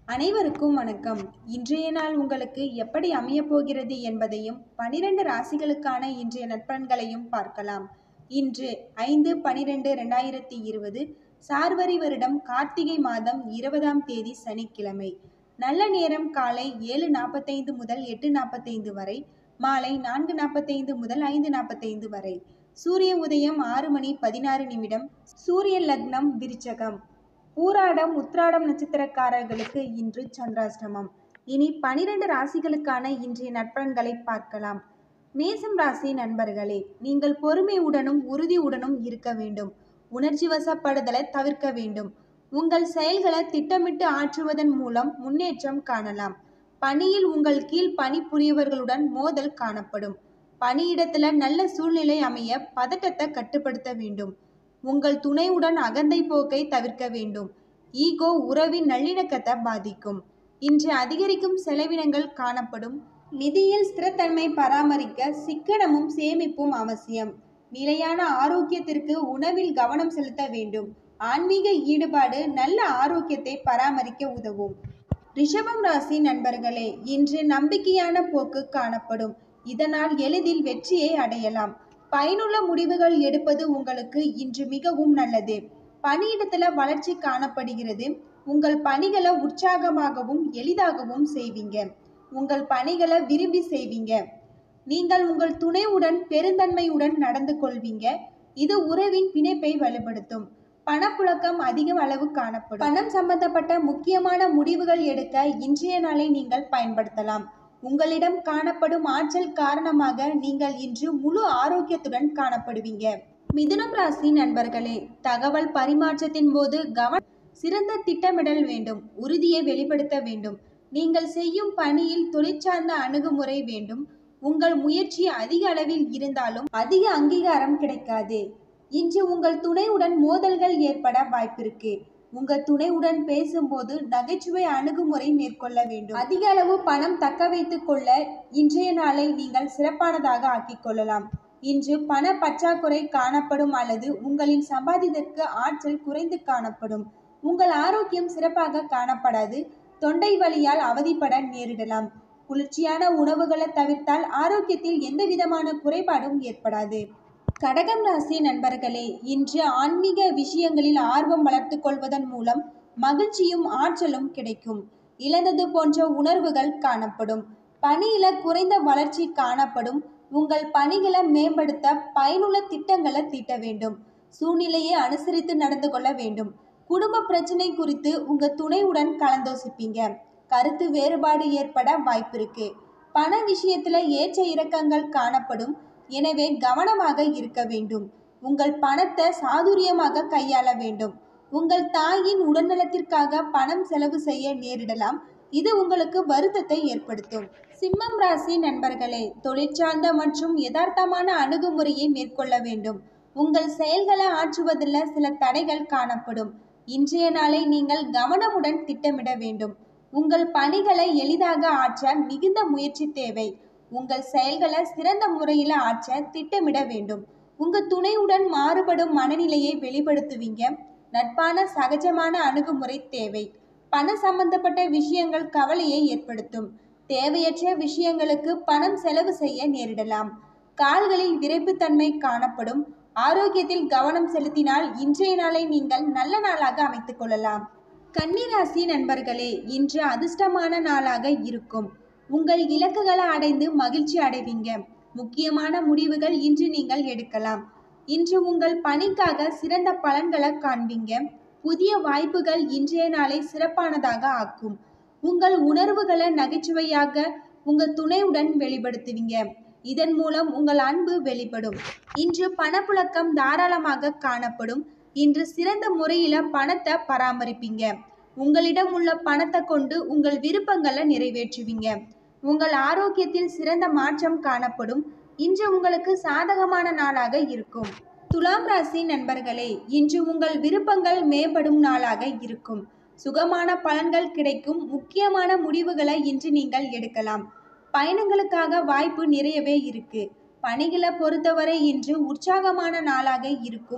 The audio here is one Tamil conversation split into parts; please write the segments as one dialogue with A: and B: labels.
A: அனைவருக்கும் வணக்கம் இன்றைய நாள் உங்களுக்கு எப்படி அமையப் போகிறது என்பதையும் பனிரெண்டு ராசிகளுக்கான இன்றைய நற்பலன்களையும் பார்க்கலாம் இன்று ஐந்து பனிரெண்டு ரெண்டாயிரத்தி இருபது சார்வரி வருடம் கார்த்திகை மாதம் இருபதாம் தேதி சனிக்கிழமை நல்ல நேரம் காலை ஏழு நாற்பத்தைந்து முதல் எட்டு நாற்பத்தைந்து வரை மாலை நான்கு நாற்பத்தைந்து முதல் ஐந்து நாற்பத்தைந்து வரை சூரிய உதயம் ஆறு மணி பதினாறு நிமிடம் சூரிய லக்னம் விருச்சகம் பூராடம் உத்ராடம் நட்சத்திரக்காரர்களுக்கு இன்று சந்திராஷ்டமம் இனி பனிரெண்டு ராசிகளுக்கான இன்றைய நற்பலன்களை பார்க்கலாம் மேசம் ராசி நண்பர்களே நீங்கள் பொறுமையுடனும் உறுதியுடனும் இருக்க வேண்டும் உணர்ச்சி வசப்படுதலை தவிர்க்க வேண்டும் உங்கள் செயல்களை திட்டமிட்டு ஆற்றுவதன் மூலம் முன்னேற்றம் காணலாம் பணியில் உங்கள் கீழ் பணிபுரியவர்களுடன் மோதல் காணப்படும் பணியிடத்துல நல்ல சூழ்நிலை அமைய பதட்டத்தை கட்டுப்படுத்த வேண்டும் உங்கள் துணையுடன் அகந்தை போக்கை தவிர்க்க வேண்டும் ஈகோ உறவின் நல்லிணக்கத்தை பாதிக்கும் இன்று அதிகரிக்கும் செலவினங்கள் காணப்படும் நிதியில் ஸ்திரத்தன்மை பராமரிக்க சிக்கனமும் சேமிப்பும் அவசியம் நிலையான ஆரோக்கியத்திற்கு உணவில் கவனம் செலுத்த வேண்டும் ஆன்மீக ஈடுபாடு நல்ல ஆரோக்கியத்தை பராமரிக்க உதவும் ரிஷபம் ராசி நண்பர்களே இன்று நம்பிக்கையான போக்கு காணப்படும் இதனால் எளிதில் வெற்றியை அடையலாம் பயனுள்ள முடிவுகள் எடுப்பது உங்களுக்கு இன்று மிகவும் நல்லது பணியிடத்துல வளர்ச்சி காணப்படுகிறது உங்கள் பணிகளை உற்சாகமாகவும் எளிதாகவும் செய்வீங்க உங்கள் பணிகளை விரும்பி செய்வீங்க நீங்கள் உங்கள் துணையுடன் பெருந்தன்மையுடன் நடந்து கொள்வீங்க இது உறவின் பிணைப்பை வலுப்படுத்தும் பணப்புழக்கம் அதிக அளவு காணப்படும் பணம் சம்பந்தப்பட்ட முக்கியமான முடிவுகள் எடுக்க இன்றைய நாளை நீங்கள் பயன்படுத்தலாம் உங்களிடம் காணப்படும் ஆற்றல் காரணமாக நீங்கள் இன்று முழு ஆரோக்கியத்துடன் காணப்படுவீங்க மிதுனம் ராசி நண்பர்களே தகவல் பரிமாற்றத்தின் போது கவன சிறந்த திட்டமிடல் வேண்டும் உறுதியை வெளிப்படுத்த வேண்டும் நீங்கள் செய்யும் பணியில் தொழிற்சார்ந்த அணுகுமுறை வேண்டும் உங்கள் முயற்சி அதிக அளவில் இருந்தாலும் அதிக அங்கீகாரம் கிடைக்காது இன்று உங்கள் துணையுடன் மோதல்கள் ஏற்பட வாய்ப்பிருக்கு உங்க துணையுடன் பேசும்போது நகைச்சுவை அணுகுமுறை மேற்கொள்ள வேண்டும் அதிக அளவு பணம் தக்க வைத்துக் கொள்ள இன்றைய நாளை நீங்கள் சிறப்பானதாக ஆக்கிக் கொள்ளலாம் இன்று பண பற்றாக்குறை காணப்படும் அல்லது உங்களின் சம்பாதிதற்கு ஆற்றல் குறைந்து காணப்படும் உங்கள் ஆரோக்கியம் சிறப்பாக காணப்படாது தொண்டை வலியால் அவதிப்பட நேரிடலாம் குளிர்ச்சியான உணவுகளை தவிர்த்தால் ஆரோக்கியத்தில் எந்த விதமான குறைபாடும் ஏற்படாது கடகம் ராசி நண்பர்களே இன்று ஆன்மீக விஷயங்களில் ஆர்வம் வளர்த்து கொள்வதன் மூலம் மகிழ்ச்சியும் ஆற்றலும் கிடைக்கும் இழந்தது போன்ற உணர்வுகள் காணப்படும் பணியில குறைந்த வளர்ச்சி காணப்படும் உங்கள் பணிகளை மேம்படுத்த பயனுள்ள திட்டங்களை தீட்ட வேண்டும் சூழ்நிலையை அனுசரித்து நடந்து கொள்ள வேண்டும் குடும்ப பிரச்சனை குறித்து உங்க துணையுடன் கலந்தோசிப்பீங்க கருத்து வேறுபாடு ஏற்பட வாய்ப்பிருக்கு பண விஷயத்துல ஏற்ற இறக்கங்கள் காணப்படும் எனவே கவனமாக இருக்க வேண்டும் உங்கள் பணத்தை சாதுரியமாக கையாள வேண்டும் உங்கள் தாயின் உடல்நலத்திற்காக பணம் செலவு செய்ய நேரிடலாம் இது உங்களுக்கு வருத்தத்தை ஏற்படுத்தும் சிம்மம் ராசி நண்பர்களே தொழிற்சார்ந்த மற்றும் யதார்த்தமான அணுகுமுறையை மேற்கொள்ள வேண்டும் உங்கள் செயல்களை ஆற்றுவதில் சில தடைகள் காணப்படும் இன்றைய நாளை நீங்கள் கவனமுடன் திட்டமிட வேண்டும் உங்கள் பணிகளை எளிதாக ஆற்ற மிகுந்த முயற்சி தேவை உங்கள் செயல்களை சிறந்த முறையில் ஆற்ற திட்டமிட வேண்டும் உங்க துணையுடன் மாறுபடும் மனநிலையை வெளிப்படுத்துவீங்க நட்பான சகஜமான அணுகுமுறை தேவை பண சம்பந்தப்பட்ட விஷயங்கள் கவலையை ஏற்படுத்தும் தேவையற்ற விஷயங்களுக்கு பணம் செலவு செய்ய நேரிடலாம் கால்களில் விரைப்புத்தன்மை காணப்படும் ஆரோக்கியத்தில் கவனம் செலுத்தினால் இன்றைய நாளை நீங்கள் நல்ல நாளாக அமைத்துக் கொள்ளலாம் கன்னிராசி நண்பர்களே இன்று அதிர்ஷ்டமான நாளாக இருக்கும் உங்கள் இலக்குகளை அடைந்து மகிழ்ச்சி அடைவீங்க முக்கியமான முடிவுகள் இன்று நீங்கள் எடுக்கலாம் இன்று உங்கள் பணிக்காக சிறந்த பலன்களை காண்பீங்க புதிய வாய்ப்புகள் இன்றைய நாளை சிறப்பானதாக ஆக்கும் உங்கள் உணர்வுகளை நகைச்சுவையாக உங்கள் துணையுடன் வெளிப்படுத்துவீங்க இதன் மூலம் உங்கள் அன்பு வெளிப்படும் இன்று பணப்புழக்கம் தாராளமாக காணப்படும் இன்று சிறந்த முறையில பணத்தை பராமரிப்பீங்க உங்களிடம் உள்ள பணத்தை கொண்டு உங்கள் விருப்பங்களை நிறைவேற்றுவீங்க உங்கள் ஆரோக்கியத்தில் சிறந்த மாற்றம் காணப்படும் இன்று உங்களுக்கு சாதகமான நாளாக இருக்கும் துலாம் ராசி நண்பர்களே இன்று உங்கள் விருப்பங்கள் மேம்படும் நாளாக இருக்கும் சுகமான பலன்கள் கிடைக்கும் முக்கியமான முடிவுகளை இன்று நீங்கள் எடுக்கலாம் பயணங்களுக்காக வாய்ப்பு நிறையவே இருக்கு பணிகளை பொறுத்தவரை இன்று உற்சாகமான நாளாக இருக்கும்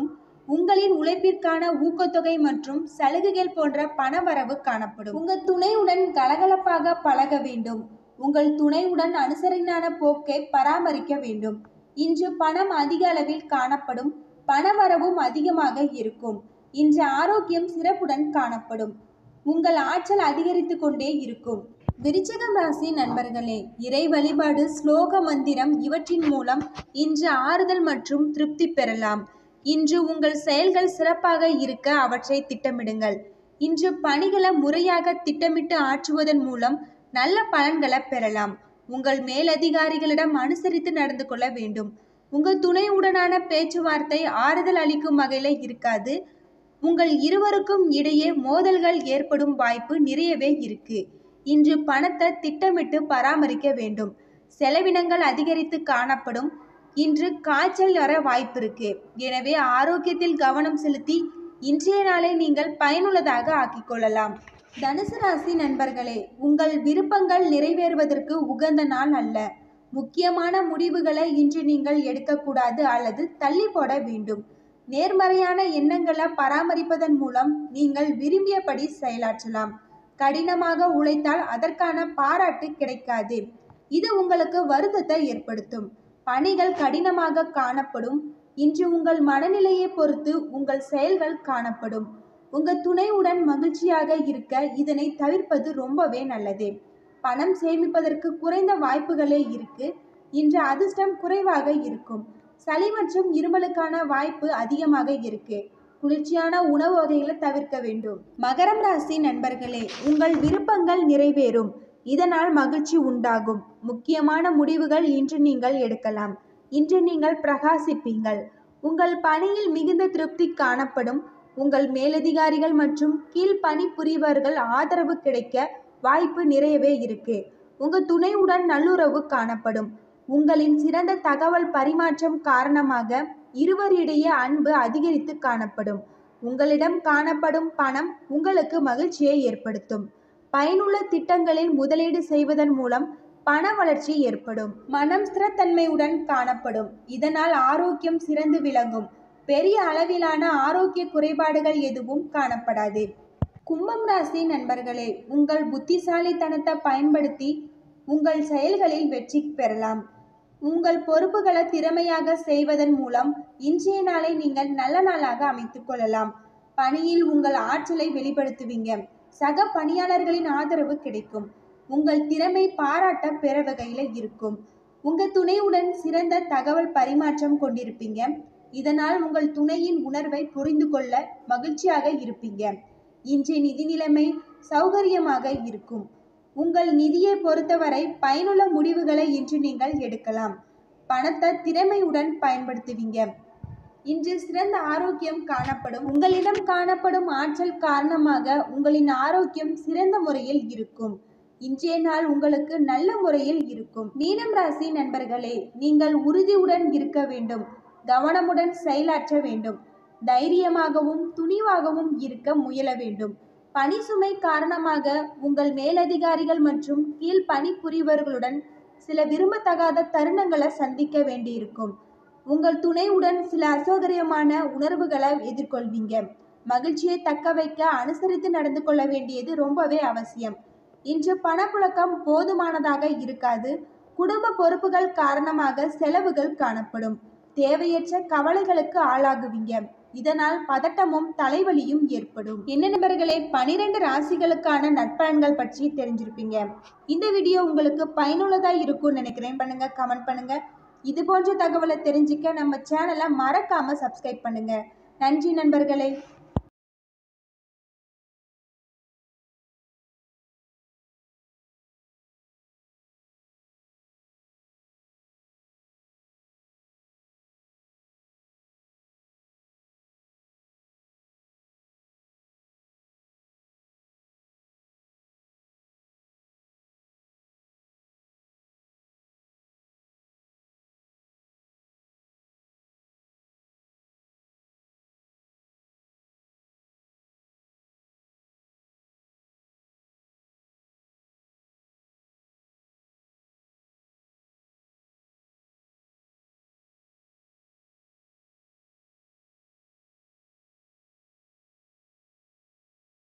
A: உங்களின் உழைப்பிற்கான ஊக்கத்தொகை மற்றும் சலுகைகள் போன்ற பணவரவு காணப்படும் உங்கள் துணையுடன் கலகலப்பாக பழக வேண்டும் உங்கள் துணையுடன் அனுசரணையான போக்கை பராமரிக்க வேண்டும் இன்று பணம் அதிக அளவில் காணப்படும் பணவரவும் அதிகமாக இருக்கும் இன்று ஆரோக்கியம் சிறப்புடன் காணப்படும் உங்கள் ஆற்றல் அதிகரித்து கொண்டே இருக்கும் விருச்சிகம் ராசி நண்பர்களே இறை வழிபாடு ஸ்லோக மந்திரம் இவற்றின் மூலம் இன்று ஆறுதல் மற்றும் திருப்தி பெறலாம் இன்று உங்கள் செயல்கள் சிறப்பாக இருக்க அவற்றை திட்டமிடுங்கள் இன்று பணிகளை முறையாக திட்டமிட்டு ஆற்றுவதன் மூலம் நல்ல பலன்களை பெறலாம் உங்கள் மேலதிகாரிகளிடம் அனுசரித்து நடந்து கொள்ள வேண்டும் உங்கள் துணையுடனான பேச்சுவார்த்தை ஆறுதல் அளிக்கும் வகையில் இருக்காது உங்கள் இருவருக்கும் இடையே மோதல்கள் ஏற்படும் வாய்ப்பு நிறையவே இருக்கு இன்று பணத்தை திட்டமிட்டு பராமரிக்க வேண்டும் செலவினங்கள் அதிகரித்து காணப்படும் இன்று காய்ச்சல் வர வாய்ப்பு இருக்கு எனவே ஆரோக்கியத்தில் கவனம் செலுத்தி இன்றைய நாளை நீங்கள் பயனுள்ளதாக ஆக்கிக் கொள்ளலாம் தனுசு ராசி நண்பர்களே உங்கள் விருப்பங்கள் நிறைவேறுவதற்கு உகந்த நாள் அல்ல முக்கியமான முடிவுகளை இன்று நீங்கள் எடுக்கக்கூடாது அல்லது தள்ளி போட வேண்டும் நேர்மறையான எண்ணங்களை பராமரிப்பதன் மூலம் நீங்கள் விரும்பியபடி செயலாற்றலாம் கடினமாக உழைத்தால் அதற்கான பாராட்டு கிடைக்காது இது உங்களுக்கு வருத்தத்தை ஏற்படுத்தும் பணிகள் கடினமாக காணப்படும் இன்று உங்கள் மனநிலையை பொறுத்து உங்கள் செயல்கள் காணப்படும் உங்கள் துணையுடன் மகிழ்ச்சியாக இருக்க இதனை தவிர்ப்பது ரொம்பவே நல்லது பணம் சேமிப்பதற்கு குறைந்த வாய்ப்புகளே இருக்கு இன்று அதிர்ஷ்டம் குறைவாக இருக்கும் சளி மற்றும் இருமலுக்கான வாய்ப்பு அதிகமாக இருக்கு குளிர்ச்சியான உணவு வகைகளை தவிர்க்க வேண்டும் மகரம் ராசி நண்பர்களே உங்கள் விருப்பங்கள் நிறைவேறும் இதனால் மகிழ்ச்சி உண்டாகும் முக்கியமான முடிவுகள் இன்று நீங்கள் எடுக்கலாம் இன்று நீங்கள் பிரகாசிப்பீங்கள் உங்கள் பணியில் மிகுந்த திருப்தி காணப்படும் உங்கள் மேலதிகாரிகள் மற்றும் கீழ் பணிபுரிவர்கள் ஆதரவு கிடைக்க வாய்ப்பு நிறையவே இருக்கு உங்க துணையுடன் நல்லுறவு காணப்படும் உங்களின் சிறந்த தகவல் பரிமாற்றம் காரணமாக இருவரிடையே அன்பு அதிகரித்து காணப்படும் உங்களிடம் காணப்படும் பணம் உங்களுக்கு மகிழ்ச்சியை ஏற்படுத்தும் பயனுள்ள திட்டங்களில் முதலீடு செய்வதன் மூலம் பண வளர்ச்சி ஏற்படும் மனம் ஸ்திரத்தன்மையுடன் காணப்படும் இதனால் ஆரோக்கியம் சிறந்து விளங்கும் பெரிய அளவிலான ஆரோக்கிய குறைபாடுகள் எதுவும் காணப்படாது கும்பம் ராசி நண்பர்களே உங்கள் புத்திசாலித்தனத்தை பயன்படுத்தி உங்கள் செயல்களில் வெற்றி பெறலாம் உங்கள் பொறுப்புகளை திறமையாக செய்வதன் மூலம் இன்றைய நாளை நீங்கள் நல்ல நாளாக அமைத்துக் கொள்ளலாம் பணியில் உங்கள் ஆற்றலை வெளிப்படுத்துவீங்க சக பணியாளர்களின் ஆதரவு கிடைக்கும் உங்கள் திறமை பாராட்ட பெற வகையில் இருக்கும் உங்க துணையுடன் சிறந்த தகவல் பரிமாற்றம் கொண்டிருப்பீங்க இதனால் உங்கள் துணையின் உணர்வை புரிந்து கொள்ள மகிழ்ச்சியாக இருப்பீங்க இன்றைய நிதி நிலைமை சௌகரியமாக இருக்கும் உங்கள் நிதியை பொறுத்தவரை பயனுள்ள முடிவுகளை இன்று நீங்கள் எடுக்கலாம் பணத்தை திறமையுடன் பயன்படுத்துவீங்க இன்று சிறந்த ஆரோக்கியம் காணப்படும் உங்களிடம் காணப்படும் ஆற்றல் காரணமாக உங்களின் ஆரோக்கியம் சிறந்த முறையில் இருக்கும் இன்றைய நாள் உங்களுக்கு நல்ல முறையில் இருக்கும் மீனம் ராசி நண்பர்களே நீங்கள் உறுதியுடன் இருக்க வேண்டும் கவனமுடன் செயலாற்ற வேண்டும் தைரியமாகவும் துணிவாகவும் இருக்க முயல வேண்டும் பணி சுமை காரணமாக உங்கள் மேலதிகாரிகள் மற்றும் கீழ் பணிபுரிவர்களுடன் சில விரும்பத்தகாத தருணங்களை சந்திக்க வேண்டியிருக்கும் உங்கள் துணையுடன் சில அசௌகரியமான உணர்வுகளை எதிர்கொள்வீங்க மகிழ்ச்சியை தக்க வைக்க அனுசரித்து நடந்து கொள்ள வேண்டியது ரொம்பவே அவசியம் இன்று பணப்புழக்கம் போதுமானதாக இருக்காது குடும்ப பொறுப்புகள் காரணமாக செலவுகள் காணப்படும் தேவையற்ற கவலைகளுக்கு ஆளாகுவீங்க இதனால் பதட்டமும் தலைவலியும் ஏற்படும் என்ன நண்பர்களே பனிரெண்டு ராசிகளுக்கான நற்பலன்கள் பற்றி தெரிஞ்சிருப்பீங்க இந்த வீடியோ உங்களுக்கு பயனுள்ளதா இருக்கும்னு நினைக்கிறேன் பண்ணுங்க கமெண்ட் பண்ணுங்க இது போன்ற தகவலை தெரிஞ்சுக்க நம்ம சேனலை மறக்காம சப்ஸ்கிரைப் பண்ணுங்க நன்றி நண்பர்களே